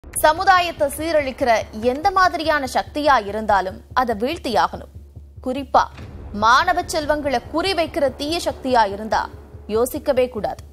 சமுதாயத்தை சீரழிக்கிற எந்த மாதிரியான சக்தியா இருந்தாலும் அதை வீழ்த்தியாகணும் குறிப்பா மாணவ செல்வங்களை குறி வைக்கிற தீய சக்தியா இருந்தா யோசிக்கவே கூடாது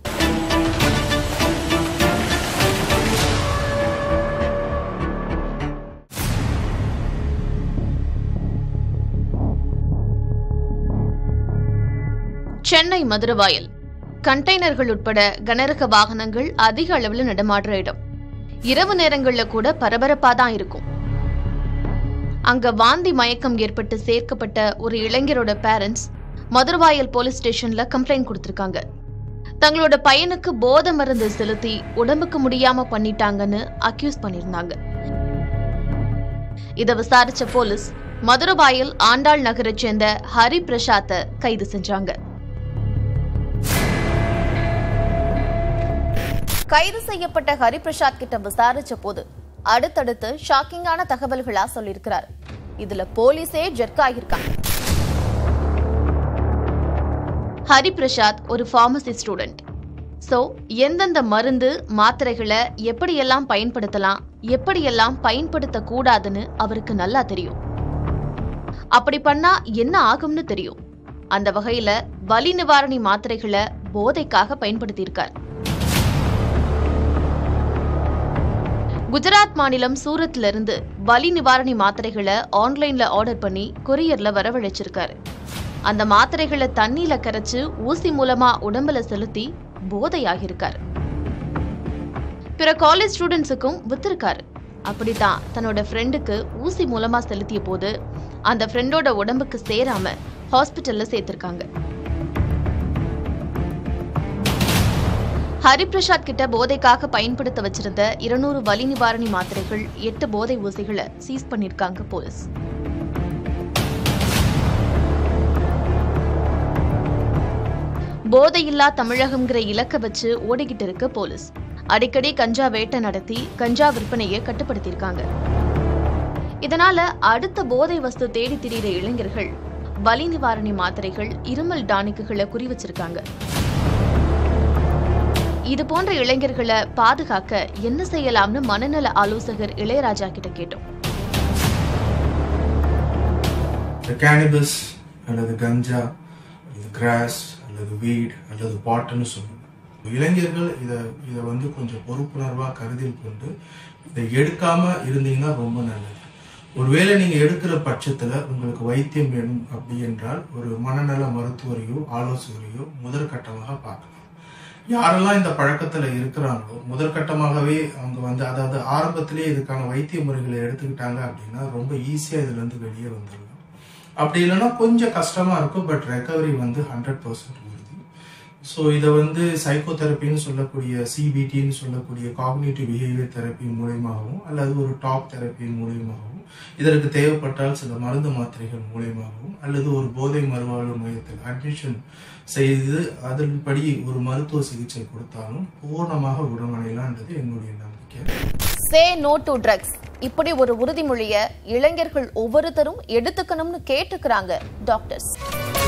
சென்னை மதுரவாயல் கண்டெய்னர்கள் உட்பட கனரக வாகனங்கள் அதிக அளவுல நடமாடுற இடம் இரவு நேரங்கள்ல கூட பரபரப்பா தான் இருக்கும் அங்க வாந்தி மயக்கம் ஏற்பட்டு சேர்க்கப்பட்ட ஒரு இளைஞரோட பேரண்ட்ஸ் மதுரவாயல் போலீஸ் ஸ்டேஷன்ல கம்ப்ளைண்ட் கொடுத்திருக்காங்க தங்களோட பையனுக்கு போதை மருந்து செலுத்தி உடம்புக்கு முடியாம பண்ணிட்டாங்கன்னு அக்யூஸ் பண்ணிருந்தாங்க இத விசாரிச்ச போலீஸ் மதுரவாயல் ஆண்டாள் நகரைச் சேர்ந்த ஹரி பிரசாத்தை கைது செஞ்சாங்க கைது செய்யப்பட்ட ஹரிபிரசாத் கிட்ட விசாரிச்ச போது அடுத்தடுத்து ஷாக்கிங்கான தகவல்களா சொல்லியிருக்கிறார் இதுல போலீஸே ஜெர்க் ஆகியிருக்காங்க ஹரிபிரசாத் ஒரு ஃபார்மசி ஸ்டூடெண்ட் சோ எந்தெந்த மருந்து மாத்திரைகளை எப்படியெல்லாம் பயன்படுத்தலாம் எப்படியெல்லாம் பயன்படுத்த கூடாதுன்னு அவருக்கு நல்லா தெரியும் அப்படி பண்ணா என்ன ஆகும்னு தெரியும் அந்த வகையில வலி நிவாரணி மாத்திரைகளை போதைக்காக பயன்படுத்தியிருக்கார் குஜராத் மாநிலம் சூரத்ல இருந்து வலி நிவாரணி மாத்திரைகளை ஆன்லைன்ல ஆர்டர் பண்ணி கொரியர்ல வரவழைச்சிருக்காரு அந்த மாத்திரைகளை தண்ணியில கரைச்சு ஊசி மூலமா உடம்புல செலுத்தி போதையாகியிருக்காரு பிற காலேஜ் ஸ்டூடெண்ட்ஸுக்கும் வித்திருக்காரு அப்படித்தான் தன்னோட ஃப்ரெண்டுக்கு ஊசி மூலமா செலுத்திய போது அந்த ஃப்ரெண்டோட உடம்புக்கு சேராம ஹாஸ்பிட்டல்ல சேர்த்திருக்காங்க ஹரிபிரசாத் கிட்ட போதைக்காக பயன்படுத்த வச்சிருந்த இருநூறு வலி நிவாரணி மாத்திரைகள் எட்டு போதை ஊசிகளை சீஸ் பண்ணிருக்காங்க போலீஸ் போதையில்லா தமிழகம்ங்கிற இலக்க வச்சு ஓடிக்கிட்டு இருக்க போலீஸ் அடிக்கடி கஞ்சா வேட்டை நடத்தி கஞ்சா விற்பனையை கட்டுப்படுத்தியிருக்காங்க இதனால அடுத்த போதை வஸ்து தேடி திரியிற இளைஞர்கள் வலி நிவாரணி மாத்திரைகள் இருமல் டானிக்குகளை குறி வச்சிருக்காங்க இது போன்ற இளைஞர்களை பாதுகாக்க என்ன செய்யலாம்னு மனநல ஆலோசகர் இளையராஜா கிட்ட கேட்டோம் கேனிபஸ் அல்லது கஞ்சா அல்லது கிராஸ் அல்லது வீட் அல்லது பாட்டுன்னு சொல்லுவோம் இளைஞர்கள் இதை இதை வந்து கொஞ்சம் பொறுப்புணர்வாக கருதில் கொண்டு இதை எடுக்காம இருந்தீங்கன்னா ரொம்ப நல்லது ஒருவேளை நீங்க எடுக்கிற பட்சத்துல உங்களுக்கு வைத்தியம் வேணும் அப்படி என்றால் ஒரு மனநல மருத்துவரையோ ஆலோசகரையோ முதற்கட்டமாக பார்க்கலாம் யாரெல்லாம் இந்த பழக்கத்துல இருக்கிறாங்களோ முதற்கட்டமாகவே அவங்க வந்து அதாவது ஆரம்பத்திலேயே இதுக்கான வைத்திய முறைகளை எடுத்துக்கிட்டாங்க அப்படின்னா ரொம்ப ஈஸியா இதுல இருந்து வெளியே வந்துடலாம் அப்படி இல்லைன்னா கொஞ்சம் கஷ்டமா இருக்கும் பட் ரெக்கவரி வந்து ஹண்ட்ரட் பர்சன்ட் உறுதி ஸோ இதை வந்து சைக்கோதெரப்பின்னு சொல்லக்கூடிய சிபிடின்னு சொல்லக்கூடிய காக்னிட்டிவ் பிஹேவியர் தெரப்பி மூலியமாகவும் அல்லது ஒரு டாப் தெரப்பி மூலியமாகவும் இதற்கு தேவைப்பட்டால் சில மருந்து மாத்திரைகள் மூலியமாகவும் அல்லது ஒரு போதை மறுவாழ்வு மையத்தில் அட்மிஷன் செய்து அதன்படி ஒரு மருத்துவ சிகிச்சை கொடுத்தாலும் பூர்ணமாக குணமடையலான்றது என்னுடைய நம்பிக்கை சே நோ டு ட்ரக்ஸ் இப்படி ஒரு உறுதிமொழிய இளைஞர்கள் ஒவ்வொருத்தரும் எடுத்துக்கணும்னு கேட்டுக்கிறாங்க டாக்டர்ஸ்